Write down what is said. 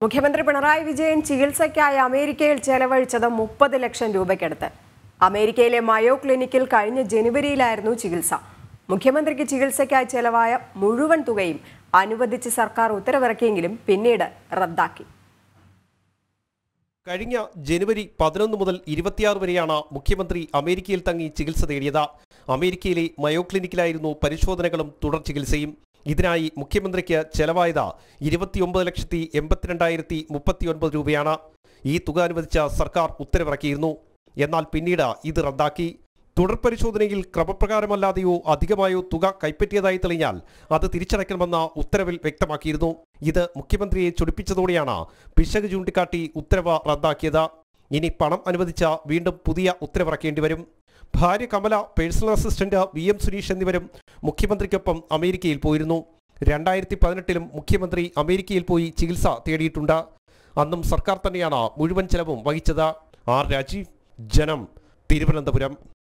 മുഖ്യമന്ത്രി പിണറായി വിജയൻ ചികിത്സയ്ക്കായി അമേരിക്കയിൽ ചെലവഴിച്ചത് മുപ്പത് ലക്ഷം രൂപയ്ക്കടുത്ത് അമേരിക്കയിലെ മയോ ക്ലിനിക്കിൽ കഴിഞ്ഞ ജനുവരിയിലായിരുന്നു ചികിത്സ മുഖ്യമന്ത്രിക്ക് ചികിത്സയ്ക്കായി ചെലവായ മുഴുവൻ തുകയും അനുവദിച്ച് സർക്കാർ ഉത്തരവിറക്കിയെങ്കിലും പിന്നീട് റദ്ദാക്കി കഴിഞ്ഞ ജനുവരി പതിനൊന്ന് മുതൽ ഇരുപത്തിയാറ് വരെയാണ് മുഖ്യമന്ത്രി അമേരിക്കയിൽ തങ്ങി ചികിത്സ തേടിയത് അമേരിക്കയിലെ മയോ ക്ലിനിക്കിലായിരുന്നു പരിശോധനകളും തുടർ ചികിത്സയും ഇതിനായി മുഖ്യമന്ത്രിക്ക് ചെലവായത് ഇരുപത്തിയൊമ്പത് ലക്ഷത്തി എൺപത്തിരണ്ടായിരത്തി മുപ്പത്തിയൊൻപത് രൂപയാണ് ഈ തുക അനുവദിച്ച സർക്കാർ ഉത്തരവിറക്കിയിരുന്നു എന്നാൽ പിന്നീട് ഇത് റദ്ദാക്കി തുടർ പരിശോധനയിൽ ക്രമപ്രകാരമല്ലാതെയോ അധികമായോ തുക കൈപ്പറ്റിയതായി തെളിഞ്ഞാൽ അത് തിരിച്ചടയ്ക്കണമെന്ന ഉത്തരവിൽ വ്യക്തമാക്കിയിരുന്നു ഇത് മുഖ്യമന്ത്രിയെ ചൊടിപ്പിച്ചതോടെയാണ് പിശക് ചൂണ്ടിക്കാട്ടി ഉത്തരവ് റദ്ദാക്കിയത് ഇനി പണം അനുവദിച്ച വീണ്ടും പുതിയ ഉത്തരവിറക്കേണ്ടി വരും ഭാര്യ Kamala personal assistant V M Suneesh എന്നിവരും മുഖ്യമന്ത്രിക്കൊപ്പം അമേരിക്കയിൽ പോയിരുന്നു രണ്ടായിരത്തി പതിനെട്ടിലും മുഖ്യമന്ത്രി അമേരിക്കയിൽ പോയി ചികിത്സ തേടിയിട്ടുണ്ട് അന്നും സർക്കാർ തന്നെയാണ് മുഴുവൻ ചെലവും വഹിച്ചത് ആർ രാജീവ് ജനം തിരുവനന്തപുരം